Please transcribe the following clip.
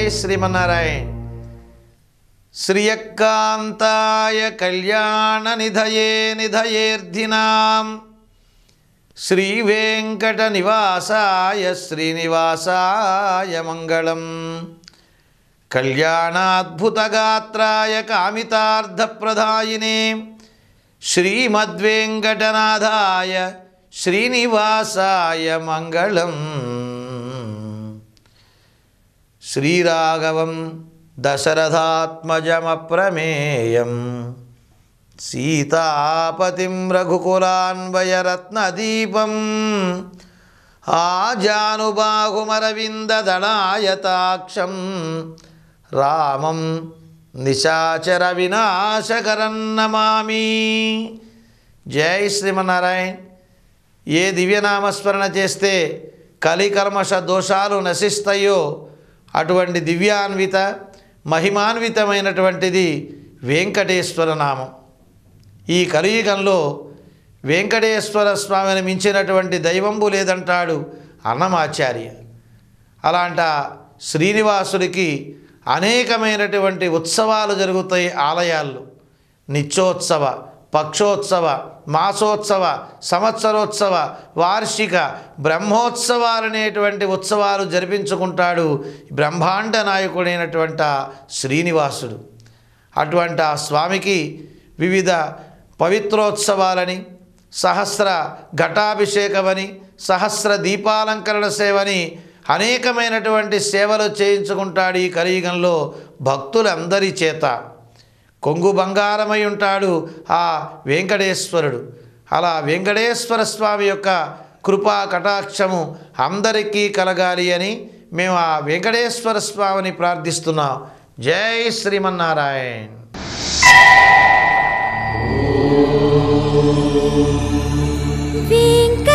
శ్రీమన్నారాయణ శ్రియకాంతాయ కళ్యాణ నిధయే నిధయేర్ధినాం శ్రీవేంకట నివాసాయ శ్రీనివాసాయ మంగళం కళ్యాణాద్భుతగాత్రాయ కామితార్థప్రదాయినే శ్రీమద్వేంకటనాథాయ శ్రీనివాసాయ మంగళం శ్రీరాఘవం దశరథాత్మజమప్రమేయం సీతాపతిం రఘుకులాన్వయరత్నదీపం ఆజానుబాహుమరవిందదళాయతాక్షం రామం నిశాచర వినాశకరం నమామి జై శ్రీమన్నారాయణ ఏ దివ్యనామస్మరణ చేస్తే కలికర్మష దోషాలు నశిస్తాయో అటువంటి దివ్యాన్విత మహిమాన్వితమైనటువంటిది వెంకటేశ్వర నామం ఈ కలియుగంలో వెంకటేశ్వర స్వామిని మించినటువంటి దైవంబు లేదంటాడు అన్నమాచార్య అలాంట శ్రీనివాసుడికి అనేకమైనటువంటి ఉత్సవాలు జరుగుతాయి ఆలయాల్లో నిత్యోత్సవ పక్షోత్సవ మాసోత్సవ సంవత్సరోత్సవ వార్షిక బ్రహ్మోత్సవాలనేటువంటి ఉత్సవాలు జరిపించుకుంటాడు బ్రహ్మాండ నాయకుడైనటువంటి ఆ శ్రీనివాసుడు అటువంటి ఆ స్వామికి వివిధ పవిత్రోత్సవాలని సహస్ర ఘటాభిషేకమని సహస్ర దీపాలంకరణ సేవని అనేకమైనటువంటి సేవలు చేయించుకుంటాడు ఈ కలియుగంలో భక్తులందరి చేత కొంగు బంగారమై ఉంటాడు ఆ వెంకటేశ్వరుడు అలా వెంకటేశ్వర స్వామి యొక్క కృపా కటాక్షము అందరికీ కలగాలి అని మేము ఆ వెంకటేశ్వర స్వామిని ప్రార్థిస్తున్నాం జై శ్రీమన్నారాయణ వెంకటేశ